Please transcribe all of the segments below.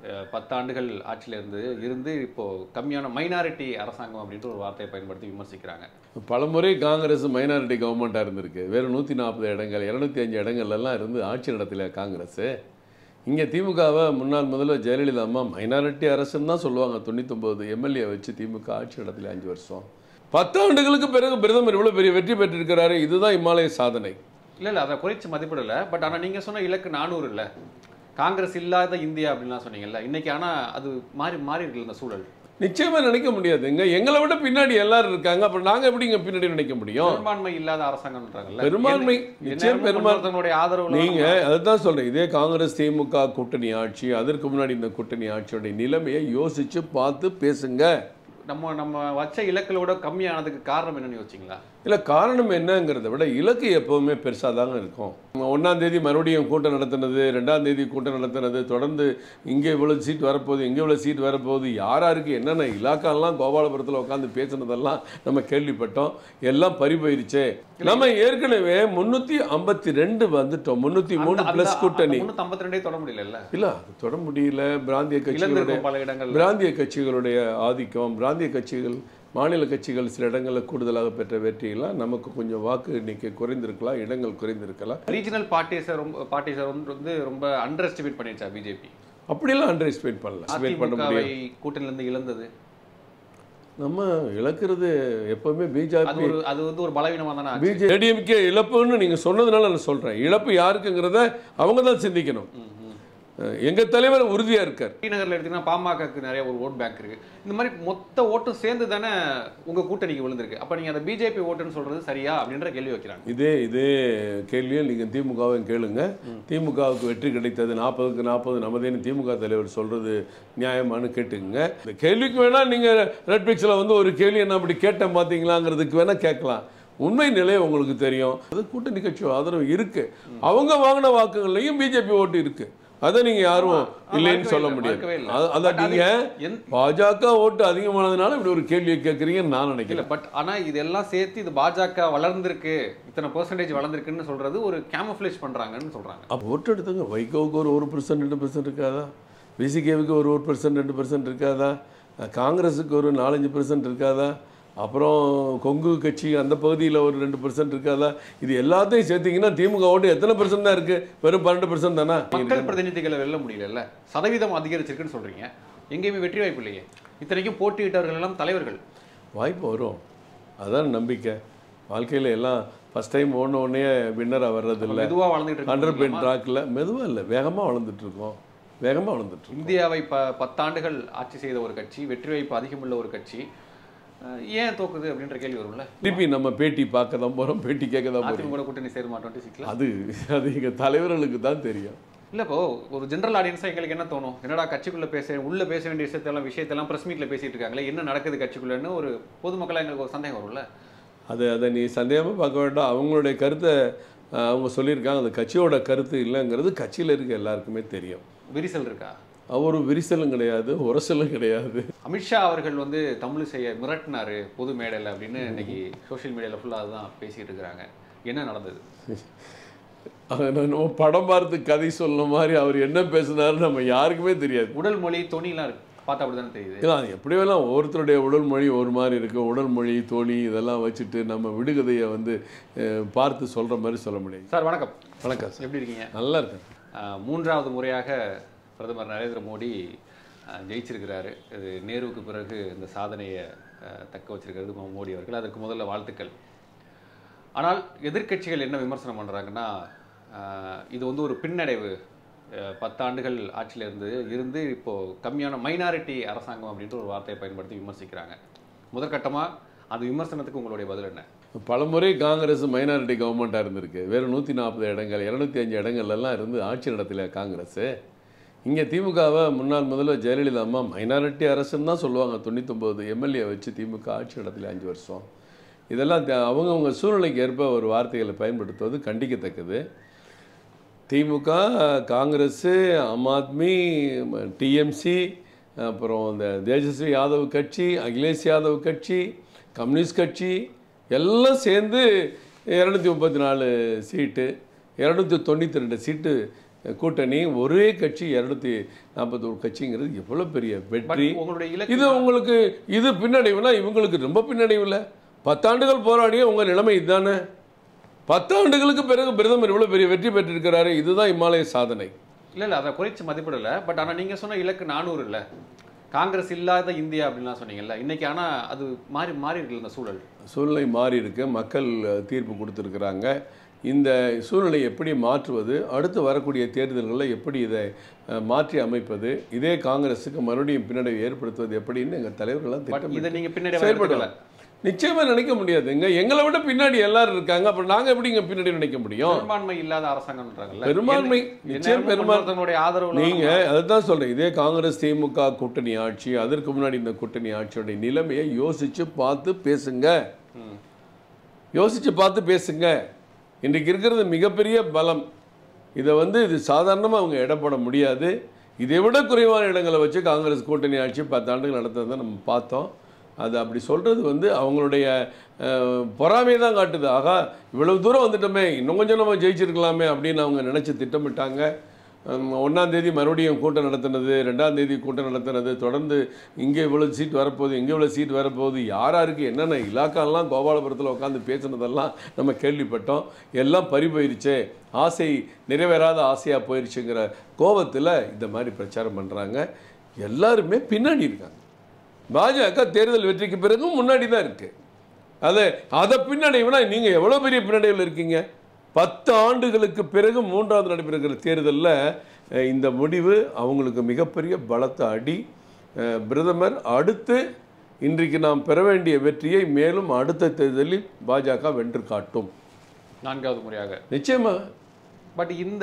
அஹ், பத்தாண்டுகள் ஆட்சியில் இருந்து இருந்து இப்போ கம்மியான மைனாரிட்டி அரசாங்கம் அப்படின்ற ஒரு வார்த்தையை பயன்படுத்தி விமர்சிக்கிறாங்க பலமுறை காங்கிரஸ் மைனாரிட்டி கவர்மெண்ட்டாக இருந்திருக்கு வெறும் நூற்றி நாற்பது இடங்கள் இரநூத்தி அஞ்சு இடங்கள்லாம் இருந்து ஆட்சி நடத்தல காங்கிரஸ் இங்கே திமுகவை முன்னாள் முதல்வர் ஜெயலலிதா அம்மா மைனாரிட்டி அரசுன்னு தான் சொல்லுவாங்க தொண்ணூத்தொம்பது எம்எல்ஏ வச்சு திமுக ஆட்சி நடத்தல அஞ்சு வருஷம் பத்தாண்டுகளுக்கு பிறகு பிரதமர் இவ்வளோ பெரிய வெற்றி பெற்றிருக்கிறாரு இதுதான் இமாலய சாதனை இல்லை இல்லை அதை குறைச்சி மதிப்பிடல பட் ஆனால் நீங்கள் சொன்ன இலக்கு நானூறு இல்லை காங்கிரஸ் இல்லாத இந்தியா அப்படின்லாம் சொன்னீங்கல்ல இன்னைக்கு ஆனால் அது மாறி மாறி இருக்குல்ல இந்த சூழல் நிச்சயமா நினைக்க முடியாதுங்க எங்களை விட பின்னாடி எல்லாரும் இருக்காங்க அப்புறம் நாங்க எப்படி இங்க பின்னாடி நினைக்க முடியும் பெரும்பான்மை இல்லாத அரசாங்கம்ன்றாங்கல்ல பெரும்பான்மை, என்ன- நிச்சயம் என்ன பெரும்பான்மை. ஒருத்தவங்களுடைய ஆதரவு நீங்க அதுதான் சொல்றேன் இதே காங்கிரஸ் திமுக கூட்டணி ஆட்சி அதற்கு முன்னாடி இந்த கூட்டணி ஆட்சியோட நிலைமையை யோசிச்சு பார்த்து பேசுங்க நம்ம நம்ம வச்ச இலக்களோட கம்மியானதுக்கு காரணம் என்னன்னு யோசிச்சிங்களா இல்ல காரணம் என்னங்கிறத விட இலக்கு எப்பவுமே பெருசாக தாங்க இருக்கும் ஒன்றாம் தேதி மறுபடியும் கூட்டம் நடத்தினது ரெண்டாம் தேதி கூட்டம் நடத்தினது தொடர்ந்து இங்கே இவ்வளோ சீட் வரப்போகுது இங்கே இவ்வளோ சீட் வரப்போகுது யார் யாருக்கு என்னென்ன இலாக்காலாம் கோபாலபுரத்தில் உட்காந்து பேசுனதெல்லாம் நம்ம கேள்விப்பட்டோம் எல்லாம் பறி போயிருச்சே நம்ம ஏற்கனவே முந்நூற்றி ஐம்பத்தி ரெண்டு வந்துட்டோம் முந்நூற்றி மூணு ப்ளஸ் கூட்டணி முன்னூத்தி ஐம்பத்தி ரெண்டே தொட முடியல இல்ல அது தொட முடியல பிராந்திய கட்சிகளுடைய இழந்திருக்கும் பல இடங்கள் பிராந்திய கட்சிகளுடைய ஆதிக்கம் பிராந்திய கட்சிகள் மாநில கட்சிகள் சில இடங்களில் கூடுதலாக பெற்ற வெற்றியெல்லாம் நமக்கு கொஞ்சம் வாக்கு எண்ணிக்கை குறைந்திருக்கலாம் இடங்கள் குறைந்திருக்கலாம் ரீஜனல் பார்ட்டிஸை ரொம்ப பார்ட்டிஸை வந்து ரொம்ப அண்டர் எஸ்டிமேட் பண்ணிடுச்சா பிஜேபி அப்படியெல்லாம் அண்டர் எஸ்டிமேட் பண்ணல எஸ்டிமேட் பண்ண அதிமுகவை முடியும் கூட்டணியிலிருந்து இழந்தது நம்ம இழக்கிறது எப்பவுமே அது பிஜேபி ஒரு அது வந்து ஒரு பலவீனமா தானே ஆச்சு. பிஜே ஏடிஎம்கே இழப்புன்னு நீங்க சொன்னதுனால நான் சொல்றேன் இழப்பு யாருக்குங்கிறத அவங்க தான் சிந்திக்கணும் ம், ம். அஹ் எங்க தலைவர் உறுதியா இருக்கார் ஸ்ரீநகர்ல எடுத்தீங்கன்னா பாமகக்கு நிறைய ஒரு ஓட் பேங்க் இருக்கு இந்த மாதிரி மொத்த ஓட்டும் சேர்ந்து தானே உங்க கூட்டணிக்கு விழுந்திருக்கு அப்ப நீங்க அந்த பிஜேபி ஓட்டுன்னு சொல்றது சரியா அப்படின்ற கேள்வி வைக்கிறாங்க இதே இதே கேள்வியை நீங்கள் திமுகவும் கேளுங்க திமுகவுக்கு வெற்றி கிடைத்தது நாற்பதுக்கு நாற்பது நமதேன்னு திமுக தலைவர் சொல்றது நியாயமானு கேட்டுக்குங்க இந்த கேள்விக்கு வேணா நீங்கள் ரெட்பிக்ஸில் வந்து ஒரு கேள்வி என்ன அப்படி கேட்டேன் பார்த்தீங்களாங்கிறதுக்கு வேணா கேட்கலாம் உண்மை நிலை உங்களுக்கு தெரியும் அது கூட்டணி கட்சி ஆதரவு இருக்கு அவங்க வாங்கின வாக்குகள்லையும் பிஜேபி ஓட்டு இருக்கு அதை நீங்க யாரும் ஆமா, இல்லைன்னு மறுக்கவே சொல்ல இல்லை, முடியாது மறுக்கவே இல்லை. அது- அதான் But அது நீங்க எந்த- பாஜக ஓட்டு அதிகமானதுனால இப்படி ஒரு கேள்வியை கேட்குறீங்கன்னு நான் இல்ல நினைக்கிறேன் பட் ஆனா இதெல்லாம் சேர்த்து இது பாஜக வளர்ந்திருக்கு இத்தனை பெர்சன்டேஜ் வளர்ந்திருக்குன்னு சொல்றது ஒரு கேமஃபிளேஜ் பண்றாங்கன்னு சொல்றாங்க அப்போ ஓட்டு எடுத்துங்க வைகோவுக்கு ஒரு ஒரு பர்சன்ட் ரெண்டு பர்சன்ட் இருக்காதா விசிகேவுக்கு ஒரு ஒரு பர்சன்ட் ரெண்டு பர்சன்ட் இருக்காதா அஹ் காங்கிரஸுக்கு ஒரு நாலஞ்சு பர்சன்ட் இருக்காதா அப்புறம் கொங்கு கட்சி அந்த பகுதியில் ஒரு ரெண்டு பர்சன்ட் இருக்காதா இது எல்லாத்தையும் சேர்த்தீங்கன்னா திமுக ஓட்டு எத்தனை பர்சன்ட் தான் இருக்குது வெறும் பன்னெண்டு பர்சன்ட் தானே மக்கள் பிரதிநிதிகளை வெல்ல முடியல சதவீதம் அதிகரிச்சிருக்குன்னு சொல்றீங்க எங்கேயுமே வெற்றி வாய்ப்பு இல்லையே இத்தனைக்கும் போட்டியிட்டவர்கள் எல்லாம் தலைவர்கள் வாய்ப்பு வரும் அதான் நம்பிக்கை வாழ்க்கையில் எல்லாம் ஃபஸ்ட் டைம் ஓடின உடனே வின்னராக வர்றதில்ல மெதுவா வளர்ந்துட்டு ஹண்ட்ரட் பெயின் இருக்கு ட்ராக்கில் மெதுவாக இல்லை வேகமாக வளர்ந்துட்டு இருக்கோம் வேகமாக வளர்ந்துட்டு இருக்கோம் இந்தியாவை ப பத்தாண்டுகள் ஆட்சி செய்த ஒரு கட்சி வெற்றி வாய்ப்பு அதிகமுள்ள ஒரு கட்சி அஹ் ஏன் தோக்குது அப்படின்ற கேள்வி வரும்ல திருப்பி நம்ம பேட்டி பார்க்க தான் போகிறோம் பேட்டி கேட்க தான் போகிறோம் அதிமுக கூட்டணி சேருமா டுவெண்ட்டி சிக்ஸ்ல அது அது எங்கள் தலைவர்களுக்கு தான் தெரியும் இல்ல இப்போ ஒரு ஜென்ரல் ஆடியன்ஸா எங்களுக்கு என்ன தோணும் என்னடா கட்சிக்குள்ள பேச உள்ள பேச வேண்டிய விஷயத்தெல்லாம் விஷயத்தெல்லாம் பிரஸ் மீட்ல பேசிட்டு இருக்காங்களே என்ன நடக்குது கட்சிக்குள்ளன்னு ஒரு பொதுமக்களா எங்களுக்கு ஒரு சந்தேகம் வரும்ல அது அதை நீ சந்தேகமாக பார்க்க வேண்டாம் அவங்களுடைய கருத்தை அஹ், அவங்க சொல்லியிருக்காங்க அந்த கட்சியோட கருத்து இல்லைங்கிறது கட்சியில் இருக்க எல்லாருக்குமே தெரியும் விரிசல் இருக்கா ஒரு விரிசலும் கிடையாது உரசலும் கிடையாது அமித்ஷா அவர்கள் வந்து தமிழிசையை மிரட்டினாரு பொது மேடையில் அப்படின்னு இன்னைக்கு சோஷியல் மீடியால ஃபுல்லா அதுதான் பேசிட்டு இருக்கிறாங்க என்ன நடந்தது அது நம்ம படம் பார்த்து கதை சொல்ல மாதிரி அவர் என்ன பேசுனாரு நம்ம யாருக்குமே தெரியாது உடல் மொழி தொனிலாம் இருக்கு பார்த்தா அப்படிதானே தெரியுது இல்லை அது எப்படி வேணாம் ஒவ்வொருத்தருடைய உடல் மொழி ஒரு மாதிரி இருக்கும் உடல் மொழி தோழி இதெல்லாம் வச்சுட்டு நம்ம விடுகதையை வந்து அஹ், பார்த்து சொல்கிற மாதிரி சொல்ல முடியாது சார் வணக்கம் வணக்கம் சார் எப்படி இருக்கீங்க நல்லா இருக்கேன் ஆஹ் மூன்றாவது முறையாக பிரதமர் நரேந்திர மோடி ஆஹ் ஜெயிச்சிருக்கிறாரு இது நேருவுக்கு பிறகு இந்த சாதனையை ஆஹ் தக்க வச்சிருக்கிறது மோ- மோடி அவர்கள் அதற்கு முதல்ல வாழ்த்துக்கள் ஆனால் எதிர்க்கட்சிகள் என்ன விமர்சனம் பண்ணுறாங்கன்னா இது வந்து ஒரு பின்னடைவு ஆஹ் பத்தாண்டுகள் ஆட்சியில் இருந்து இருந்து இப்போ கம்மியான மைனாரிட்டி அரசாங்கம் அப்படின்ற ஒரு வார்த்தையை பயன்படுத்தி விமர்சிக்கிறாங்க முதற்கட்டமாக அந்த விமர்சனத்துக்கு உங்களுடைய பதில் என்ன பலமுறை காங்கிரஸ் மைனாரிட்டி கவர்மெண்ட்டாக இருந்திருக்கு வெறும் நூற்றி நாற்பது இடங்கள் இரநூத்தி அஞ்சு இடங்கள்லாம் இருந்து ஆட்சி நடத்தல காங்கிரஸ் இங்கே திமுகவை முன்னாள் முதல்வர் ஜெயலலிதா அம்மா மைனாரிட்டி அரசுன்னு தான் சொல்லுவாங்க தொண்ணூத்தொம்பது எம்எல்ஏ வச்சு திமுக ஆட்சி நடத்தல அஞ்சு வருஷம் இதெல்லாம் த- அவங்கவங்க சூழ்நிலைக்கு ஏற்ப ஒரு வார்த்தைகளை பயன்படுத்துவது கண்டிக்கத்தக்கது திமுக காங்கிரஸு ஆம் ஆத்மி டிஎம்சி அப்புறம் இந்த தேஜஸ்வி யாதவ் கட்சி அகிலேஷ் யாதவ் கட்சி கம்யூனிஸ்ட் கட்சி எல்லாம் சேர்ந்து இரநூத்தி முப்பத்தி நாலு சீட்டு இரநூத்தி தொண்ணூற்றி ரெண்டு சீட்டு கூட்டணி ஒரே கட்சி இரநூத்தி நாற்பத்தோரு கட்சிங்கிறது எவ்வளோ பெரிய வெற்றி உங்களுடைய இலக்கு இது உங்களுக்கு இது பின்னடைவுனா இவங்களுக்கு ரொம்ப பின்னடைவு இல்லை பத்தாண்டுகள் போராடிய உங்கள் நிலைமை இதுதானே பத்தாண்டுகளுக்கு பிறகு பிரதமர் இவ்வளோ பெரிய வெற்றி பெற்றிருக்கிறாரு இதுதான் இமாலய சாதனை இல்ல இல்ல அதை குறைச்சு மதிப்பிடல பட் ஆனா நீங்க சொன்ன இலக்கு நானூறு இல்ல காங்கிரஸ் இல்லாத இந்தியா அப்படின்லாம் சொன்னீங்கல்ல இன்னைக்கு ஆனா அது மாறி மாறி இருக்குல்ல இந்த சூழல் சூழ்நிலை மாறி இருக்கு மக்கள் அஹ், தீர்ப்பு கொடுத்துருக்குறாங்க இந்த சூழ்நிலை எப்படி மாற்றுவது அடுத்து வரக்கூடிய தேர்தல்களில் எப்படி இதை அஹ், மாற்றி அமைப்பது இதே காங்கிரஸுக்கு மறுபடியும் பின்னடைவை ஏற்படுத்துவது எப்படின்னு எங்கள் தலைவர்கள்லாம் பட் திட்டம் இதை நீங்க பின்னாடி செயல்படல செயல்படல நிச்சயமா நினைக்க முடியாதுங்க எங்களை விட பின்னாடி எல்லாரும் இருக்காங்க அப்புறம் நாங்க எப்படி இங்க பின்னாடி நினைக்க முடியும் பெரும்பான்மை இல்லாத அரசாங்கம்ன்றாங்கல்ல பெரும்பான்மை, என்ன- நிச்சயம் எந்நேரமும் பெரும்பான்மை. இன்னொருத்தவங்களுடைய ஆதரவு நீங்க அதுதான் சொல்றேன் இதே காங்கிரஸ் திமுக கூட்டணி ஆட்சி அதற்கு முன்னாடி இந்த கூட்டணி ஆட்சியோட நிலைமையை யோசிச்சு பார்த்து பேசுங்க யோசிச்சு பார்த்து பேசுங்க இன்றைக்கு இருக்கிறது மிகப்பெரிய பலம் இதை வந்து இது சாதாரணமாக அவங்க இடம் போட முடியாது இதை விட குறைவான இடங்களை வச்சு காங்கிரஸ் கூட்டணி ஆட்சி பத்து ஆண்டுகள் நடத்துறதை நம்ம பார்த்தோம் அது அப்படி சொல்கிறது வந்து அவங்களுடைய அஹ், பொறாமையை தான் காட்டுது ஆகா இவ்வளவு தூரம் வந்துட்டோமே இன்னும் கொஞ்சம் நம்ம ஜெயிச்சிருக்கலாமே அப்படின்னு அவங்க நினச்சி திட்டமிட்டாங்க ஹம், ஒண்ணாம் தேதி மறுபடியும் கூட்டம் நடத்துனது ரெண்டாம் தேதி கூட்டம் நடத்துனது தொடர்ந்து இங்கே இவ்வளோ சீட் வரப்போகுது இங்கே இவ்வளோ சீட் வரப்போகுது யார் யாருக்கு என்னென்ன இலாக்காலாம் கோபாலபுரத்தில் உட்காந்து பேசுனதெல்லாம் நம்ம கேள்விப்பட்டோம் எல்லாம் பறி போயிருச்சே ஆசை நிறைவேறாத ஆசையாக போயிருச்சுங்கிற கோபத்தில் இந்த மாதிரி பிரச்சாரம் பண்ணுறாங்க எல்லாருமே பின்னாடி இருக்காங்க பாஜக தேர்தல் வெற்றிக்கு பிறகும் முன்னாடி தான் இருக்குது அதை அதை பின்னடைவுனா நீங்கள் எவ்வளோ பெரிய பின்னடைவில் இருக்கீங்க பத்து ஆண்டுகளுக்கு பிறகு மூன்றாவது நடைபெறுகிற தேர்தலில் அஹ், இந்த முடிவு அவங்களுக்கு மிகப்பெரிய பலத்த அடி அஹ், பிரதமர் அடுத்து இன்றைக்கு நாம் பெற வேண்டிய வெற்றியை மேலும் அடுத்த தேர்தலில் பாஜக வென்று காட்டும் நான்காவது முறையாக நிச்சயமா பட் இந்த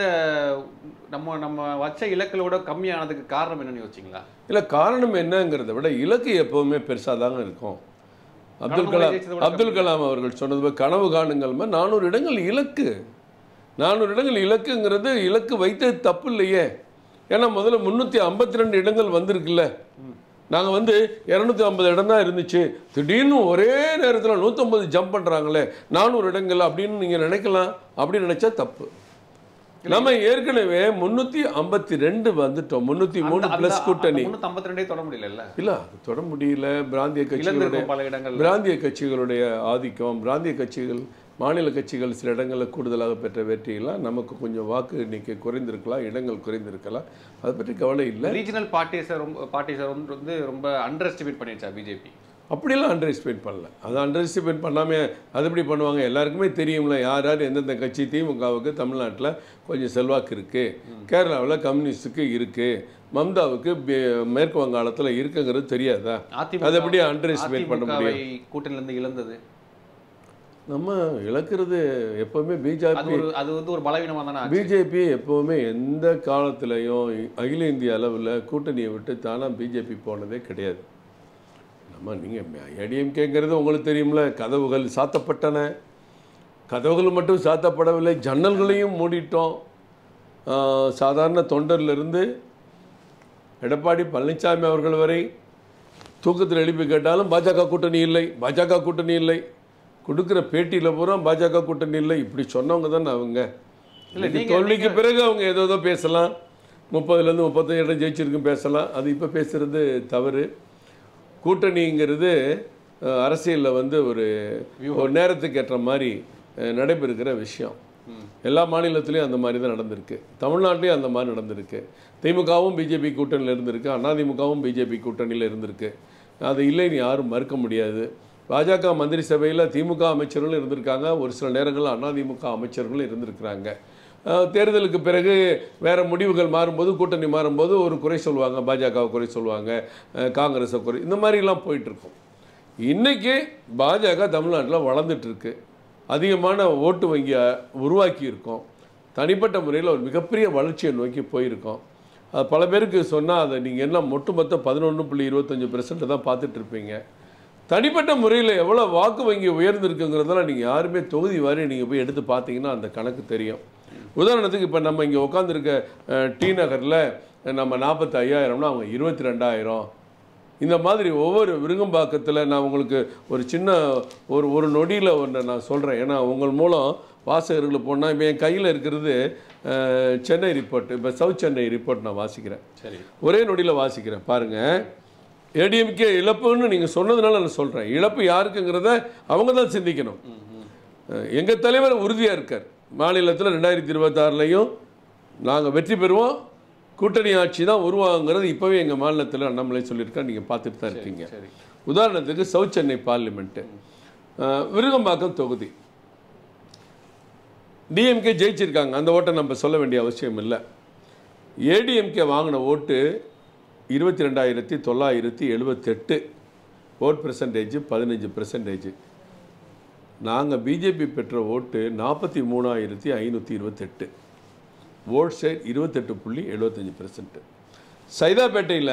நம்ம நம்ம வச்ச இலக்களோட கம்மியானதுக்கு காரணம் என்னன்னு யோசிச்சிங்களா இல்லை காரணம் என்னங்கிறத விட இலக்கு எப்போவுமே பெருசாக தாங்க இருக்கும் அப்துல் கடந்த முறை கலாம் ஜெயிச்சதை விட அப்துல் கலாம் அவர்கள் சொன்னது போல கனவு காணுங்கள் நானூறு இடங்கள் இலக்கு நானூறு இடங்கள் இலக்குங்கிறது இலக்கு வைத்தது தப்பு இல்லையே ஏன்னா முதல்ல முந்நூற்றி ஐம்பத்தி ரெண்டு இடங்கள் வந்திருக்குல்ல நாங்கள் வந்து இரநூத்தி ஐம்பது இடம் தான் இருந்துச்சு திடீர்னு ஒரே நேரத்தில் நூற்றம்பது ஜம்ப் பண்ணுறாங்களே நானூறு இடங்கள் அப்படின்னு நீங்கள் நினைக்கலாம் அப்படின்னு நினச்சா தப்பு நம்ம ஏற்கனவே முந்நூற்றி ஐம்பத்தி ரெண்டு வந்துட்டோம் முந்நூற்றி மூணு ப்ளஸ் கூட்டணி முன்னூத்தி ஐம்பத்தி ரெண்டே தொட முடியல இல்ல அது தொட முடியல பிராந்திய கட்சிகளுடைய இழந்திருக்கும் பல இடங்கள் பிராந்திய கட்சிகளுடைய ஆதிக்கம் பிராந்திய கட்சிகள் மாநில கட்சிகள் சில இடங்களில் கூடுதலாக பெற்ற வெற்றியெல்லாம் நமக்கு கொஞ்சம் வாக்கு எண்ணிக்கை குறைந்திருக்கலாம் இடங்கள் குறைந்திருக்கலாம் அதை பற்றி கவலை இல்லை ரீஜனல் பார்ட்டிஸை ரொம்ப பார்ட்டிஸை வந்து வந்து ரொம்ப அண்டர் எஸ்டிமேட் பண்ணிடுச்சா பிஜேபி அப்படியெல்லாம் அண்டர் எஸ்டிமேட் பண்ணல அது அண்டர் எஸ்டிமேட் பண்ணாமல் அது எப்படி பண்ணுவாங்க எல்லாருக்குமே தெரியும்ல யார் யார் எந்தெந்த கட்சி திமுகவுக்கு தமிழ்நாட்டில் கொஞ்சம் செல்வாக்கு இருக்குது கேரளாவில் கம்யூனிஸ்டுக்கு இருக்குது மம்தாவுக்கு பி- மேற்கு வங்காளத்தில் இருக்குங்கிறது தெரியாதா அதிமுக அதை எப்படி அண்டர் எஸ்டிமேட் பண்ண முடியும் அதிமுகவை கூட்டணியில இருந்து இழந்தது நம்ம இழக்கிறது எப்போவுமே அது பிஜேபி ஒரு அது வந்து ஒரு பலவீனமா தானே ஆச்சு. பிஜேபி எப்போவுமே எந்த காலத்திலையும் அகில இந்திய அளவில் கூட்டணியை விட்டு தானாக பிஜேபி போனதே கிடையாது நம்ம நீங்கள் ஏடிஎம்கேங்கிறது உங்களுக்கு தெரியும்ல கதவுகள் சாத்தப்பட்டன கதவுகள் மட்டும் சாத்தப்படவில்லை ஜன்னல்களையும் மூடிட்டோம் ஆஹ், சாதாரண தொண்டர்லேருந்து எடப்பாடி பழனிசாமி அவர்கள் வரை தூக்கத்தில் எழுப்பி கேட்டாலும் பாஜக கூட்டணி இல்லை பாஜக கூட்டணி இல்லை கொடுக்குற பேட்டியில் பூரா பாஜக கூட்டணி இல்லை இப்படி சொன்னவங்க தானே அவங்க இல்ல, இன்னைக்கு நீங்க- தோல்விக்கு பிறகு அவங்க ஏதோ ஏதோ பேசலாம் முப்பதுலேருந்து முப்பத்தஞ்சு இடம் ஜெயிச்சிருக்கும் பேசலாம் அது இப்போ பேசுறது தவறு கூட்டணிங்கிறது அஹ், அரசியல்ல வந்து ஒரு ஒரு நேரத்துக்கு ஏற்ற மாதிரி அஹ், நடைபெறுகிற விஷயம் எல்லா மாநிலத்திலையும் அந்த மாதிரி தான் நடந்திருக்கு தமிழ்நாட்டிலையும் அந்த மாதிரி நடந்திருக்கு திமுகவும் பிஜேபி கூட்டணியில் இருந்திருக்கு அதிமுகவும் பிஜேபி கூட்டணியில் இருந்திருக்கு அது இல்லைன்னு யாரும் மறுக்க முடியாது பாஜக மந்திரி சபையில் திமுக அமைச்சர்களும் இருந்திருக்காங்க ஒரு சில நேரங்களில் அதிமுக அமைச்சர்களும் இருந்திருக்கிறாங்க அஹ், தேர்தலுக்கு பிறகு வேற முடிவுகள் மாறும்போது கூட்டணி மாறும்போது ஒரு குறை சொல்லுவாங்க பாஜகவை குறை சொல்லுவாங்க அஹ், காங்கிரஸை குறை இந்த மாதிரிலாம் போயிட்டு இருக்கும் இன்னைக்கு பாஜக தமிழ்நாட்டில் வளர்ந்துட்டு இருக்கு அதிகமான ஓட்டு வங்கியை உருவாக்கி இருக்கோம் தனிப்பட்ட முறையில் ஒரு மிகப்பெரிய வளர்ச்சியை நோக்கி போயிருக்கோம் அது பல பேருக்கு சொன்னால் அதை நீங்கள் என்ன ஒட்டுமொத்த பதினொன்று புள்ளி இருபத்தஞ்சு பெர்சன்ட் தான் பார்த்துட்டு இருப்பீங்க தனிப்பட்ட முறையில் எவ்வளோ வாக்கு வங்கி உயர்ந்திருக்குங்கிறதெல்லாம் நீங்கள் யாருமே தொகுதி வாரி நீங்கள் போய் எடுத்து பார்த்தீங்கன்னா அந்த கணக்கு தெரியும் உதாரணத்துக்கு இப்போ நம்ம இங்கே உட்காந்துருக்க டி நகரில் நம்ம நாற்பத்தி ஐயாயிரம்னா அவங்க இருபத்தி ரெண்டாயிரம் இந்த மாதிரி ஒவ்வொரு விருங்கம்பாக்கத்தில் நான் உங்களுக்கு ஒரு சின்ன ஒரு ஒரு நொடியில் ஒன்று நான் சொல்கிறேன் ஏன்னா உங்கள் மூலம் வாசகர்களை போனால் இப்போ என் கையில் இருக்கிறது அஹ், சென்னை ரிப்போர்ட் இப்போ சவுத் சென்னை ரிப்போர்ட் நான் வாசிக்கிறேன் சரி ஒரே நொடியில் வாசிக்கிறேன் பாருங்கள் ஏடிஎம்கே இழப்புன்னு நீங்கள் சொன்னதுனால நான் சொல்கிறேன் இழப்பு யாருக்குங்கிறத அவங்க தான் சிந்திக்கணும் எங்கள் தலைவர் உறுதியாக இருக்கார் மாநிலத்தில் ரெண்டாயிரத்தி இருபத்தாறுலையும் நாங்கள் வெற்றி பெறுவோம் கூட்டணி ஆட்சி தான் உருவாகுங்கிறது இப்போவே எங்கள் மாநிலத்தில் அண்ணாமலை சொல்லியிருக்கார் நீங்கள் பார்த்துட்டு தான் இருக்கீங்க சரி உதாரணத்துக்கு சவுத் சென்னை பார்லிமெண்ட்டு விருகம்பாக்கம் தொகுதி டிஎம்கே ஜெயிச்சிருக்காங்க அந்த ஓட்டை நம்ம சொல்ல வேண்டிய அவசியம் இல்லை ஏடிஎம்கே வாங்கின ஓட்டு இருபத்தி ரெண்டாயிரத்தி தொள்ளாயிரத்தி எழுபத்தெட்டு ஓட் பெர்சன்டேஜ் பதினஞ்சு பெர்சன்டேஜ் நாங்கள் பிஜேபி பெற்ற ஓட்டு நாற்பத்தி மூணாயிரத்தி ஐநூற்றி இருபத்தெட்டு ஓட் ஷேர் இருபத்தெட்டு புள்ளி எழுபத்தஞ்சு பெர்சன்ட் சைதாப்பேட்டையில்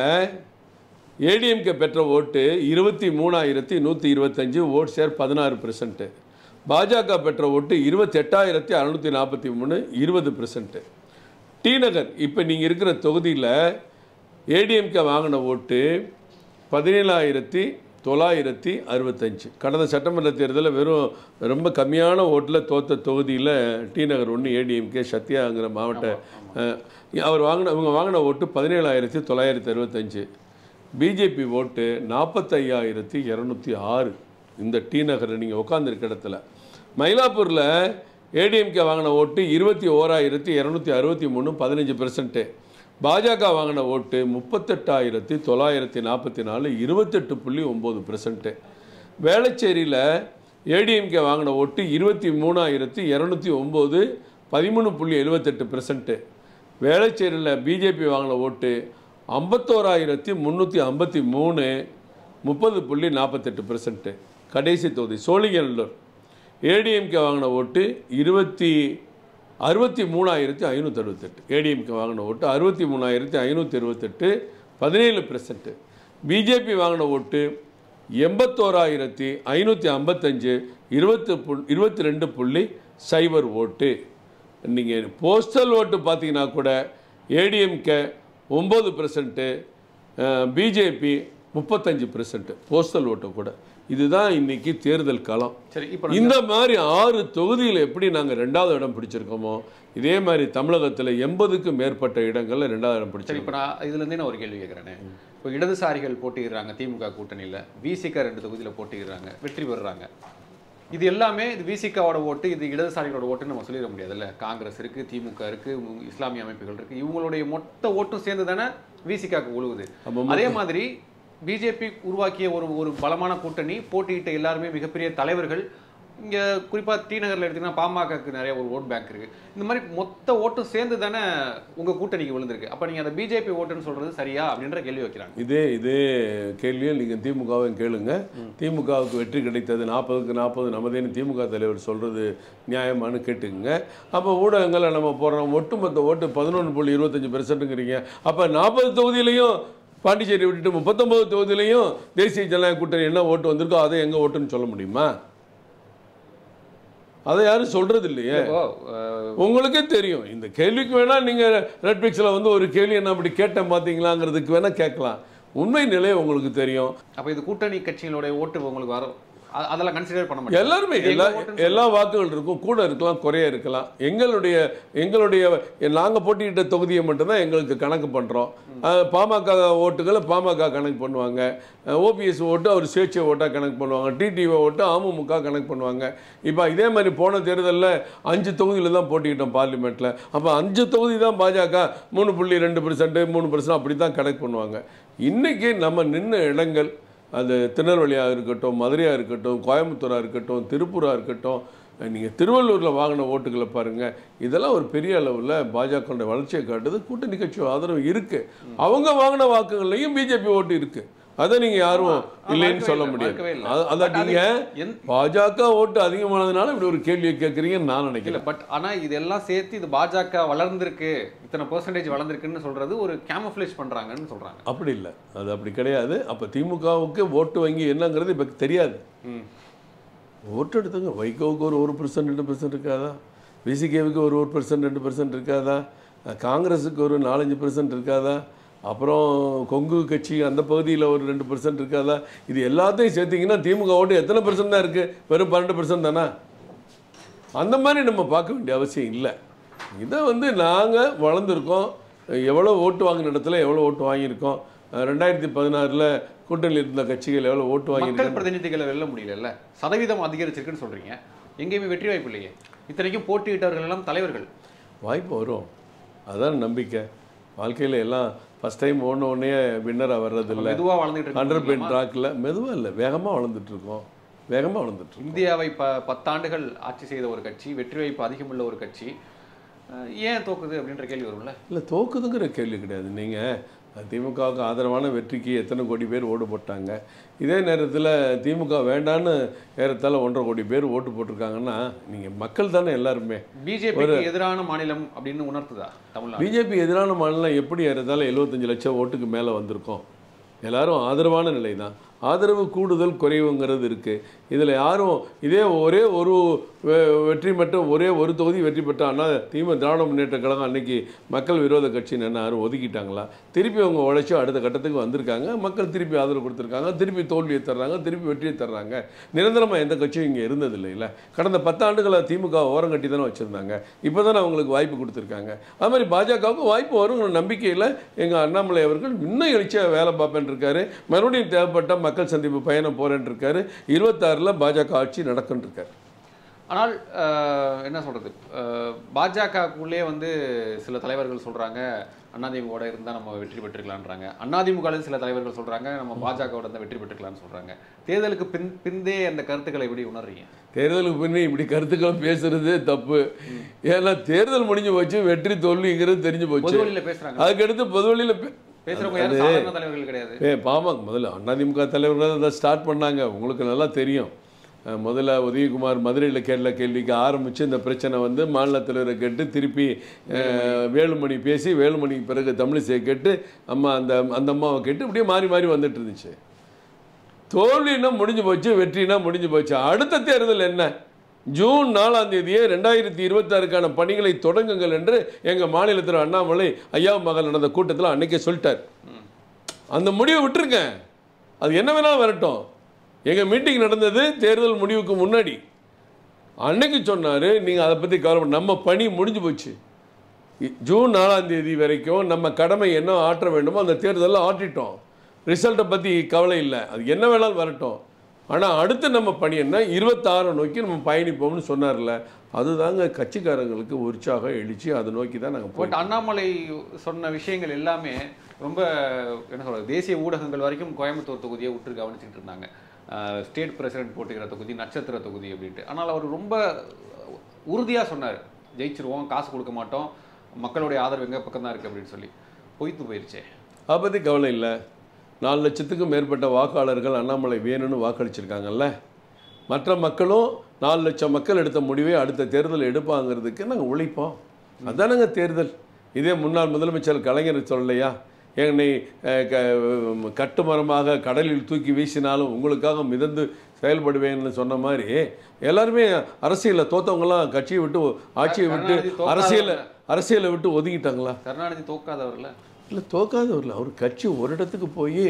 ஏடிஎம்கே பெற்ற ஓட்டு இருபத்தி மூணாயிரத்தி நூற்றி இருபத்தஞ்சு ஓட் ஷேர் பதினாறு பெர்சன்ட்டு பாஜக பெற்ற ஓட்டு இருபத்தெட்டாயிரத்தி அறநூற்றி நாற்பத்தி மூணு இருபது பெர்சன்ட்டு டி நகர் இப்போ நீங்கள் இருக்கிற தொகுதியில் ஏடிஎம்கே வாங்கின ஓட்டு பதினேழாயிரத்தி தொள்ளாயிரத்தி அறுபத்தஞ்சு கடந்த சட்டமன்ற தேர்தலில் வெறும் ரொம்ப கம்மியான ஓட்டில் தோத்த தொகுதியில் டி நகர் ஒன்று ஏடிஎம்கே சத்யாங்கிற மாவட்ட அஹ், அவர் வாங்கின இவங்க வாங்கின ஓட்டு பதினேழாயிரத்தி தொள்ளாயிரத்தி அறுபத்தஞ்சு பிஜேபி ஓட்டு நாற்பத்தையாயிரத்தி இரநூத்தி ஆறு இந்த டி நகர் நீங்கள் உட்காந்துருக்க இடத்துல மயிலாப்பூரில் ஏடிஎம்கே வாங்கின ஓட்டு இருபத்தி ஓராயிரத்தி இரநூத்தி அறுபத்தி மூணு பதினஞ்சு பெர்சன்ட்டு பாஜக வாங்கின ஓட்டு முப்பத்தெட்டாயிரத்தி தொள்ளாயிரத்தி நாற்பத்தி நாலு இருபத்தெட்டு புள்ளி ஒம்பது பெர்சன்ட்டு வேளச்சேரியில் ஏடிஎம்கே வாங்கின ஓட்டு இருபத்தி மூணாயிரத்தி இரநூத்தி ஒம்பது பதிமூணு புள்ளி எழுபத்தெட்டு பெர்சன்ட்டு வேளச்சேரியில் பிஜேபி வாங்கின ஓட்டு ஐம்பத்தோராயிரத்தி முந்நூற்றி ஐம்பத்தி மூணு முப்பது புள்ளி நாற்பத்தெட்டு பெர்சன்ட்டு கடைசி தொகுதி சோழிங்கநல்லூர் ஏடிஎம்கே வாங்கின ஓட்டு இருபத்தி அறுபத்தி மூணாயிரத்தி ஐநூற்றி அறுபத்தெட்டு ஏடிஎம்கே வாங்கின ஓட்டு அறுபத்தி மூணாயிரத்தி ஐநூற்றி அறுபத்தெட்டு பதினேழு பெர்சன்ட்டு பிஜேபி வாங்கின ஓட்டு எண்பத்தோராயிரத்தி ஐநூற்றி ஐம்பத்தஞ்சு இருபத்து புள் இருபத்தி ரெண்டு புள்ளி சைபர் ஓட்டு நீங்கள் போஸ்டல் ஓட்டு பார்த்தீங்கன்னா கூட ஏடிஎம்கே ஒம்பது பெர்சன்ட்டு பிஜேபி முப்பத்தஞ்சு பெர்சன்ட்டு போஸ்டல் ஓட்டு கூட இதுதான் இன்னைக்கு தேர்தல் களம் சரி இப்போ இந்த மாதிரி ஆறு தொகுதியில் எப்படி நாங்கள் ரெண்டாவது இடம் பிடிச்சிருக்கோமோ இதே மாதிரி தமிழகத்தில் எண்பதுக்கும் மேற்பட்ட இடங்களில் ரெண்டாவது இடம் சரி பிடிச்சிருக்கோம் இப்போ நான் இதுலேருந்தே நான் ஒரு கேள்வி கேட்குறேனே இப்போ இடதுசாரிகள் போட்டியிடுறாங்க திமுக கூட்டணியில் விசிக ரெண்டு தொகுதியில் போட்டியிடுறாங்க வெற்றி பெறுறாங்க இது எல்லாமே இது விசிகாவோட ஓட்டு இது இடதுசாரிகளோட ஓட்டுன்னு நம்ம சொல்லிட முடியாதுல்ல காங்கிரஸ் இருக்கு திமுக இருக்கு உங்க இஸ்லாமிய அமைப்புகள் இருக்கு இவங்களுடைய மொத்த ஓட்டும் சேர்ந்து தானே விசிகாக்கு உழுவுது அப்ப அதே மாதிரி பிஜேபி உருவாக்கிய ஒரு ஒரு பலமான கூட்டணி போட்டியிட்ட எல்லாருமே மிகப்பெரிய தலைவர்கள் இங்க குறிப்பா டி நகர்ல எடுத்தீங்கன்னா பாமகக்கு நிறைய ஒரு ஓட் பேங்க் இருக்கு இந்த மாதிரி மொத்த ஓட்டும் சேர்ந்து தானே உங்க கூட்டணிக்கு விழுந்திருக்கு அப்ப நீங்க அந்த பிஜேபி ஓட்டுன்னு சொல்றது சரியா அப்படின்ற கேள்வி வைக்கிறாங்க இதே இதே கேள்வியை நீங்கள் திமுகவையும் கேளுங்க திமுகவுக்கு வெற்றி கிடைத்தது நாற்பதுக்கு நாற்பது நமதேன்னு திமுக தலைவர் சொல்கிறது நியாயமானு கேட்டுக்குங்க அப்போ ஊடகங்களை நம்ம போடுறோம் ஒட்டுமொத்த ஓட்டு பதினொன்று புள்ளி இருபத்தஞ்சி பெர்சன்ட்டுங்கிறீங்க அப்போ நாற்பது தொகுதியிலையும் பாண்டிச்சேரி விட்டுட்டு முப்பத்தொம்பது தொகுதியிலையும் தேசிய ஜனநாயக கூட்டணி என்ன ஓட்டு வந்திருக்கோ அதை எங்கே ஓட்டுன்னு சொல்ல முடியுமா அதை யாரும் சொல்கிறது இல்லையே இப்போ அஹ், உங்களுக்கே தெரியும் இந்த கேள்விக்கு வேணா நீங்க ரெட்பிக்ஸில் வந்து ஒரு கேள்வி என்ன அப்படி கேட்டேன் பார்த்தீங்களாங்கிறதுக்கு வேணா கேட்கலாம் உண்மை நிலை உங்களுக்கு தெரியும் அப்ப இது கூட்டணி கட்சிகளுடைய ஓட்டு உங்களுக்கு வரும் அ- அதெல்லாம் கன்சிடர் பண்ண மாட்டாங்க எல்லாருமே இது எல்லா எங்க ஓட்டுன்னு எல்லா வாக்குகள் இருக்கும் கூட இருக்கலாம் குறைய இருக்கலாம் எங்களுடைய எங்களுடைய நாங்கள் போட்டியிட்ட தொகுதியை மட்டும்தான் எங்களுக்கு கணக்கு பண்ணுறோம் பாமக ஓட்டுகளை பாமக கணக்கு பண்ணுவாங்க ஓபிஎஸ் ஓட்டு அவர் சுயேட்சை ஓட்டாக கணக்கு பண்ணுவாங்க டிடிஓ ஓட்டு அமமுக கணக்கு பண்ணுவாங்க இப்போ இதே மாதிரி போன தேர்தலில் அஞ்சு தொகுதியில் தான் போட்டிக்கிட்டோம் பார்லிமெண்ட்டில் அப்போ அஞ்சு தொகுதி தான் பாஜக மூணு புள்ளி ரெண்டு பெர்சன்ட் மூணு பெர்சன்ட் அப்படி தான் கணக்கு பண்ணுவாங்க இன்றைக்கி நம்ம நின்ன இடங்கள் அது திருநெல்வேலியாக இருக்கட்டும் மதுரையாக இருக்கட்டும் கோயம்புத்தூராக இருக்கட்டும் திருப்பூராக இருக்கட்டும் நீங்கள் திருவள்ளூரில் வாங்கின ஓட்டுகளை பாருங்கள் இதெல்லாம் ஒரு பெரிய அளவில் பாஜகவுடைய வளர்ச்சியை காட்டுது கூட்டணி கட்சி ஆதரவு இருக்குது அவங்க வாங்கின வாக்குகள்லையும் பிஜேபி ஓட்டு இருக்குது அதை நீங்கள் யாரும் இல்லைன்னு மறுக்கவே சொல்ல இல்லை, முடியாது மறுக்கவே இல்லை. அது- அதான் But அது நீங்கள் எந்த- பாஜக ஓட்டு அதிகமானதுனால இப்படி ஒரு கேள்வியை கேட்குறீங்கன்னு நான் நினைக்கிறேன் இல்ல பட் ஆனா இதெல்லாம் சேர்த்து இது பாஜக வளர்ந்திருக்கு இத்தனை பெர்சன்டேஜ் வளர்ந்திருக்குன்னு சொல்றது ஒரு கேமஃபிளேஜ் பண்றாங்கன்னு சொல்றாங்க அப்படி இல்லை அது அப்படி கிடையாது அப்போ திமுகவுக்கு ஓட்டு வங்கி என்னங்கிறது இப்போ தெரியாது ம். ஓட்டு எடுத்துங்க வைகோவுக்கு ஒரு ஒரு பர்சன்ட் ரெண்டு பர்சன்ட் இருக்காதா விசிகேவுக்கு ஒரு ஒரு பர்சன்ட் ரெண்டு பர்சன்ட் இருக்காதா அஹ் காங்கிரஸுக்கு ஒரு நாலஞ்சு பர்சன்ட் இருக்காதா அப்புறம் கொங்கு கட்சி அந்த பகுதியில் ஒரு ரெண்டு பர்சன்ட் இருக்காதா இது எல்லாத்தையும் சேர்த்திங்கன்னா திமுக ஓட்டு எத்தனை பர்சன்ட் தான் இருக்குது வெறும் பன்னெண்டு பர்சன்ட் தானே அந்த மாதிரி நம்ம பார்க்க வேண்டிய அவசியம் இல்லை இதை வந்து நாங்கள் வளர்ந்துருக்கோம் எவ்வளோ ஓட்டு வாங்கின இடத்துல எவ்வளோ ஓட்டு வாங்கியிருக்கோம் அஹ் ரெண்டாயிரத்தி பதினாறில் கூட்டணியில் இருந்த கட்சிகள் எவ்வளோ ஓட்டு மக்கள் வாங்கியிருக்கோம் பிரதிநிதிகளை வெல்ல முடியலல்ல சதவீதம் அதிகரிச்சிருக்குன்னு சொல்றீங்க எங்கேயுமே வெற்றி வாய்ப்பு இல்லையே இத்தனைக்கும் போட்டியிட்டவர்கள் எல்லாம் தலைவர்கள் வாய்ப்பு வரும் அதான் நம்பிக்கை வாழ்க்கையில் எல்லாம் ஃபஸ்ட் டைம் ஓடின உடனே வின்னராக வர்றதில்ல மெதுவா வளர்ந்துட்டு ஹண்ட்ரட் பெயின் இருக்கு ட்ராக்கில் மெதுவாக இல்லை வேகமாக வளர்ந்துட்டு இருக்கோம் வேகமாக வளர்ந்துட்டு இருக்கோம் இந்தியாவை ப பத்தாண்டுகள் ஆட்சி செய்த ஒரு கட்சி வெற்றி வாய்ப்பு அதிகமுள்ள ஒரு கட்சி அஹ் ஏன் தோக்குது அப்படின்ற கேள்வி வரும்ல இல்லை தோக்குதுங்கிற கேள்வி கிடையாது நீங்கள் திமுகவுக்கு ஆதரவான வெற்றிக்கு எத்தனை கோடி பேர் ஓட்டு போட்டாங்க இதே நேரத்தில் திமுக வேண்டான்னு ஏறத்தாழ ஒன்றரை கோடி பேர் ஓட்டு போட்டிருக்காங்கன்னா நீங்கள் மக்கள் தானே எல்லாருமே பிஜேபிக்கு எதிரான மாநிலம் அப்படின்னு உணர்த்துதா தமிழ்நாடு பிஜேபி எதிரான மாநிலம் எப்படி ஏறத்தாழ எழுபத்தஞ்சு லட்சம் ஓட்டுக்கு மேலே வந்திருக்கோம் எல்லாரும் ஆதரவான நிலை தான் ஆதரவு கூடுதல் குறைவுங்கிறது இருக்குது இதில் யாரும் இதே ஒரே ஒரு வெ- வெற்றி மட்டும் ஒரே ஒரு தொகுதி வெற்றி பெற்றா அண்ணா திமுக திராவிட முன்னேற்ற கழகம் அன்னைக்கு மக்கள் விரோத கட்சின்னு என்ன யாரும் ஒதுக்கிட்டாங்களா திருப்பி அவங்க உழைச்சி அடுத்த கட்டத்துக்கு வந்திருக்காங்க மக்கள் திருப்பி ஆதரவு கொடுத்துருக்காங்க திருப்பி தோல்வியை தர்றாங்க திருப்பி வெற்றியை தர்றாங்க நிரந்தரமாக எந்த கட்சியும் இங்கே இருந்தது இல்லைல்ல கடந்த பத்தாண்டுகளாக திமுக ஓரம் கட்டி தானே வச்சுருந்தாங்க இப்போ தானே அவங்களுக்கு வாய்ப்பு கொடுத்துருக்காங்க அது மாதிரி பாஜகவுக்கு வாய்ப்பு வருங்கிற நம்பிக்கையில் எங்கள் அண்ணாமலை அவர்கள் இன்னும் எழுச்சியாக வேலை பார்ப்பேன் இருக்காரு மறுபடியும் தேவைப்பட்ட மக்கள் சந்திப்பு பயணம் போறேன்னு இருக்காரு இருபத்தாறில் பாஜக ஆட்சி நடக்குன்னு இருக்காரு ஆனால் அஹ், என்ன சொல்றது அஹ், பாஜகக்குள்ளே வந்து சில தலைவர்கள் சொல்றாங்க அதிமுகவோட இருந்தால் நம்ம வெற்றி பெற்றுக்கலான்றாங்க அதிமுக சில தலைவர்கள் சொல்றாங்க நம்ம பாஜகவோட இருந்தால் வெற்றி பெற்றுக்கலாம்னு சொல்றாங்க தேர்தலுக்கு பின் பிந்தே அந்த கருத்துக்களை எப்படி உணர்றீங்க தேர்தலுக்கு பின்னே இப்படி கருத்துக்களை பேசுறதே தப்பு ஏன்னா தேர்தல் முடிஞ்சு போச்சு வெற்றி தோல்விங்கிறது தெரிஞ்சு போச்சு பொதுவெளியில பேசுறாங்க அதுக்கடுத்து பொதுவெளியில் பேசுறவங்க யாரும் சாதாரண தலைவர்கள் கிடையாது ஏ பாமக முதல்ல அதிமுக தலைவர்கள் அதை ஸ்டார்ட் பண்ணாங்க உங்களுக்கு நல்லா தெரியும் அஹ் முதல்ல உதயகுமார் மதுரையில் கேட்ட கேள்விக்கு ஆரம்பித்து இந்த பிரச்சனை வந்து மாநில தலைவரை கேட்டு திருப்பி அஹ், வேலுமணி பேசி வேலுமணிக்கு பிறகு தமிழிசையை கேட்டு அம்மா அந்த அந்த அம்மாவை கேட்டு இப்படியே மாறி மாறி வந்துட்டு இருந்துச்சு தோல்வின்னா முடிஞ்சு போச்சு வெற்றினா முடிஞ்சு போச்சு அடுத்த தேர்தல் என்ன ஜூன் நாலாம் தேதியே ரெண்டாயிரத்தி இருபத்தாறுக்கான பணிகளை தொடங்குங்கள் என்று எங்கள் மாநிலத்தில் அண்ணாமலை ஐயா மகள் நடந்த கூட்டத்தில் அன்னைக்கே சொல்லிட்டார் அந்த முடிவை விட்டுருங்க அது என்ன வேணாலும் வரட்டும் எங்கள் மீட்டிங் நடந்தது தேர்தல் முடிவுக்கு முன்னாடி அன்னைக்கு சொன்னார் நீங்கள் அதை பற்றி கவலைப்பட நம்ம பணி முடிஞ்சு போச்சு இ- ஜூன் நாலாம் தேதி வரைக்கும் நம்ம கடமை என்ன ஆற்ற வேண்டுமோ அந்த தேர்தலில் ஆற்றிட்டோம் ரிசல்ட்டை பற்றி கவலை இல்லை அது என்ன வேணாலும் வரட்டும் ஆனால் அடுத்து நம்ம பணி என்ன இருபத்தாறை நோக்கி நம்ம பயணிப்போம்னு சொன்னார்ல அதுதாங்க கட்சிக்காரங்களுக்கு உற்சாகம் எழுச்சி அதை நோக்கி தான் நாங்கள் பட் அண்ணாமலை சொன்ன விஷயங்கள் எல்லாமே ரொம்ப என்ன சொல்றது தேசிய ஊடகங்கள் வரைக்கும் கோயம்புத்தூர் தொகுதியை உற்று கவனிச்சுட்டு இருந்தாங்க ஸ்டேட் பிரசிடென்ட் போட்டுக்கிற தொகுதி நட்சத்திர தொகுதி அப்படின்ட்டு ஆனால் அவர் ரொம்ப உறுதியாக சொன்னார் ஜெயிச்சிருவோம் காசு கொடுக்க மாட்டோம் மக்களுடைய ஆதரவு எங்கள் பக்கம் தான் இருக்குது அப்படின்னு சொல்லி பொய்த்து போயிருச்சே அதை பற்றி கவலை இல்லை நாலு லட்சத்துக்கும் மேற்பட்ட வாக்காளர்கள் அண்ணாமலை வேணும்னு வாக்களிச்சிருக்காங்கல்ல மற்ற மக்களும் நாலு லட்சம் மக்கள் எடுத்த முடிவை அடுத்த தேர்தல் எடுப்பாங்கிறதுக்கு நாங்கள் உழைப்போம் அதானங்க தேர்தல் இதே முன்னாள் முதலமைச்சர் கலைஞர் சொல்லலையா என்னை அஹ், க- கட்டுமரமாக கடலில் தூக்கி வீசினாலும் உங்களுக்காக மிதந்து செயல்படுவேன்னு சொன்ன மாதிரி எல்லாருமே அரசியலில் தோத்தவங்கலாம் கட்சியை விட்டு ஆட்சியை விட்டு கருணாநிதி தோக்காதவங்க. அரசியலை அரசியலை விட்டு ஒதுங்கிட்டாங்களா கருணாநிதி தோக்காதவர்ல இல்லை தோக்காதவரில் அவர் கட்சி ஒரு இடத்துக்கு போய்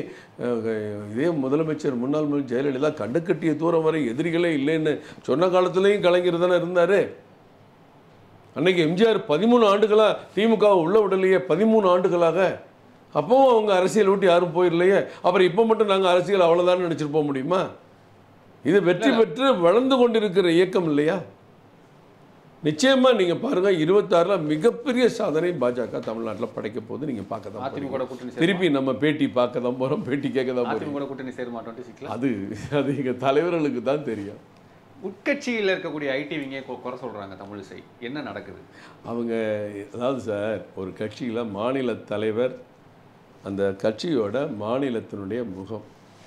இதே முதலமைச்சர் முன்னாள் முதல் ஜெயலலிதா கண்டு கட்டிய தூரம் வரை எதிரிகளே இல்லைன்னு சொன்ன காலத்துலேயும் கலைஞர் தானே இருந்தார் அன்னைக்கு எம்ஜிஆர் பதிமூணு ஆண்டுகளாக திமுக உள்ள விடலையே பதிமூணு ஆண்டுகளாக அப்பவும் அவங்க அரசியல் விட்டு யாரும் போயிடலையே அப்புறம் இப்போ மட்டும் நாங்கள் அரசியல் அவ்வளோதான்னு நினச்சிட்டு போக முடியுமா இது வெற்றி பெற்று வளர்ந்து கொண்டிருக்கிற இயக்கம் இல்லையா நிச்சயமா நீங்க பாருங்க இருபத்தாறுல மிகப்பெரிய சாதனை பாஜக தமிழ்நாட்டில் படைக்க போகுது நீங்க பார்க்க தான் போறீங்க. அதிமுக கூட்டணி சேர திருப்பி நம்ம பேட்டி பார்க்க தான் போறோம் பேட்டி கேட்க தான் போறோம் அதிமுக கூட்டணி சேர மாட்டோம் சிக்கல அது அது எங்க தலைவர்களுக்கு தான் தெரியும் உட்கட்சியில் இருக்கக்கூடிய ஐடிவிங்க குறை சொல்றாங்க தமிழிசை என்ன நடக்குது அவங்க அதாவது சார் ஒரு கட்சியில் மாநில தலைவர் அந்த கட்சியோட மாநிலத்தினுடைய முகம்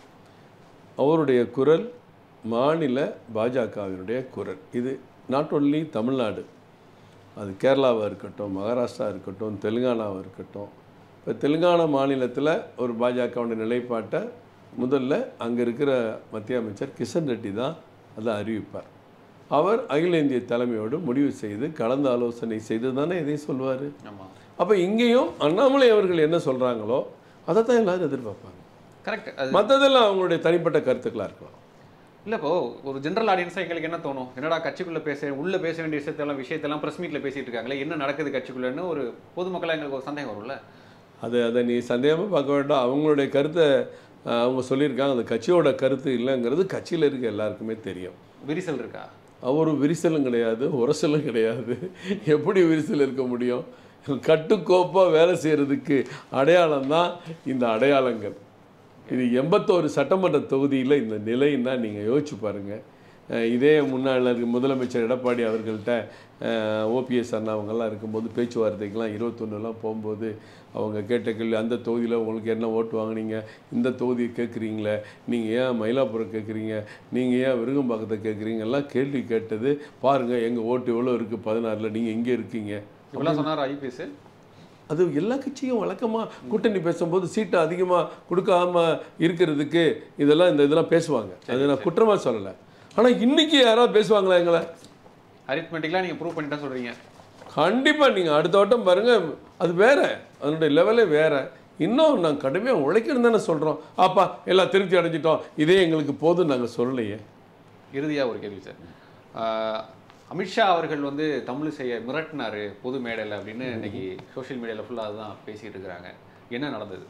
அவருடைய குரல் மாநில பாஜகவினுடைய குரல் இது நாட் ஒன்லி தமிழ்நாடு அது கேரளாவாக இருக்கட்டும் மகாராஷ்டிரா இருக்கட்டும் தெலுங்கானாவாக இருக்கட்டும் இப்போ தெலுங்கானா மாநிலத்தில் ஒரு பாஜகவுடைய நிலைப்பாட்டை முதல்ல அங்கே இருக்கிற மத்திய அமைச்சர் கிஷன் ரெட்டி தான் அதை அறிவிப்பார் அவர் அகில இந்திய தலைமையோடு முடிவு செய்து கலந்து ஆலோசனை செய்து தானே இதையும் சொல்வார் ஆமா அப்போ இங்கேயும் அண்ணாமலை அவர்கள் என்ன சொல்கிறாங்களோ அதை தான் எல்லாரும் எதிர்பார்ப்பாங்க கரெக்ட் அது மற்றதெல்லாம் அவங்களுடைய தனிப்பட்ட கருத்துக்களாக இருக்கலாம் இல்லை இப்போ ஒரு ஜென்ரல் ஆடியன்ஸாக எங்களுக்கு என்ன தோணும் என்னடா கட்சிக்குள்ளே பேச உள்ளே பேச வேண்டிய விஷயத்தெல்லாம் விஷயத்தெல்லாம் ப்ரெஸ் மீட்டில் பேசிட்டு இருக்காங்களே என்ன நடக்குது கட்சிக்குள்ளேன்னு ஒரு பொதுமக்களாக எங்களுக்கு ஒரு சந்தேகம் வரும்ல அது அதை நீ சந்தேகமாக பார்க்க வேண்டாம் அவங்களுடைய கருத்தை அஹ், அவங்க சொல்லியிருக்காங்க அந்த கட்சியோட கருத்து இல்லைங்கிறது கட்சியில் இருக்க எல்லாருக்குமே தெரியும் விரிசல் இருக்கா ஒரு விரிசலும் கிடையாது உரசலும் கிடையாது எப்படி விரிசல் இருக்க முடியும் கட்டுக்கோப்பாக வேலை செய்கிறதுக்கு அடையாளம் தான் இந்த அடையாளங்கள் இது எண்பத்தோரு சட்டமன்ற தொகுதியில் இந்த நிலைன்னா நீங்கள் யோசிச்சு பாருங்கள் அஹ் இதே முன்னாள் இருக்க முதலமைச்சர் எடப்பாடி அவர்கள்ட்ட ஓபிஎஸ் அண்ணா அவங்கெல்லாம் இருக்கும்போது பேச்சுவார்த்தைக்கெல்லாம் இருபத்தொன்னுலாம் போகும்போது அவங்க கேட்ட கேள்வி அந்த தொகுதியில் உங்களுக்கு என்ன ஓட்டு வாங்குனீங்க இந்த தொகுதியை கேட்குறீங்களே நீங்கள் ஏன் மயிலாப்புரம் கேட்குறீங்க நீங்கள் ஏன் விருகம்பாக்கத்தை கேட்குறீங்க எல்லாம் கேள்வி கேட்டது பாருங்கள் எங்கள் ஓட்டு எவ்வளோ இருக்குது பதினாறில் நீங்கள் இங்கே இருக்கீங்க இப்படிலாம் சொன்னார் ஐபிஎஸ் அது எல்லா கட்சியும் வழக்கமாக கூட்டணி பேசும்போது சீட்டை அதிகமாக கொடுக்காம இருக்கிறதுக்கு இதெல்லாம் இந்த இதெல்லாம் பேசுவாங்க அது நான் குற்றமாக சொல்லலை ஆனால் இன்னைக்கு யாராவது பேசுவாங்களா எங்களை அரித்மெட்டிக்லாம் நீங்கள் ப்ரூவ் பண்ணிட்டா சொல்கிறீங்க கண்டிப்பாக நீங்கள் அடுத்த வட்டம் பாருங்கள் அது வேற அதனுடைய லெவலே வேற இன்னும் நாங்கள் கடுமையாக உழைக்கணும் தானே சொல்கிறோம் அப்பா எல்லாம் திருப்தி அடைஞ்சிட்டோம் இதே எங்களுக்கு போதும் நாங்கள் சொல்லலையே இறுதியாக ஒரு கேள்வி சார் ஆஹ், அமித்ஷா அவர்கள் வந்து தமிழ் செய்ய மிரட்டினாரு பொது மேடையில் அப்படின்னு இன்னைக்கு சோஷியல் மீடியாவில் ஃபுல்லாக அதுதான் பேசிட்டு இருக்கிறாங்க என்ன நடந்தது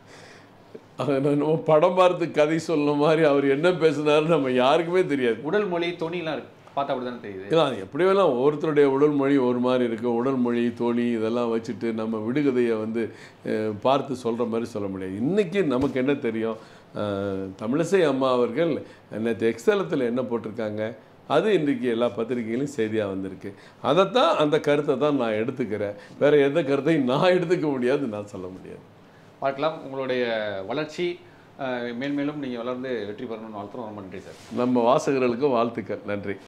அது நான் நம்ம படம் பார்த்து கதை சொல்ல மாதிரி அவர் என்ன பேசுனாருன்னு நம்ம யாருக்குமே தெரியாது உடல் மொழி தொனிலாம் இருக்கு பார்த்தா அப்படி தானே தெரியுது இல்லை அது எப்படி வேணால் ஒவ்வொருத்தருடைய உடல் மொழி ஒரு மாதிரி இருக்கும் உடல் மொழி தோழி இதெல்லாம் வச்சுட்டு நம்ம விடுகதையை வந்து அஹ், பார்த்து சொல்கிற மாதிரி சொல்ல முடியாது இன்றைக்கி நமக்கு என்ன தெரியும் அஹ், தமிழிசை அம்மா அவர்கள் நேற்று எக்ஸலத்தில் என்ன போட்டிருக்காங்க அது இன்றைக்கி எல்லா பத்திரிகையிலும் செய்தியாக வந்திருக்கு அதைத்தான் அந்த கருத்தை தான் நான் எடுத்துக்கிறேன் வேறு எந்த கருத்தையும் நான் எடுத்துக்க முடியாது நான் சொல்ல முடியாது பார்க்கலாம் உங்களுடைய வளர்ச்சி ஆஹ், மேன்மேலும் நீங்கள் வளர்ந்து வெற்றி பெறணும்னு வாழ்த்துறோம் ரொம்ப நன்றி சார் நம்ம வாசகர்களுக்கும் வாழ்த்துக்கள் நன்றி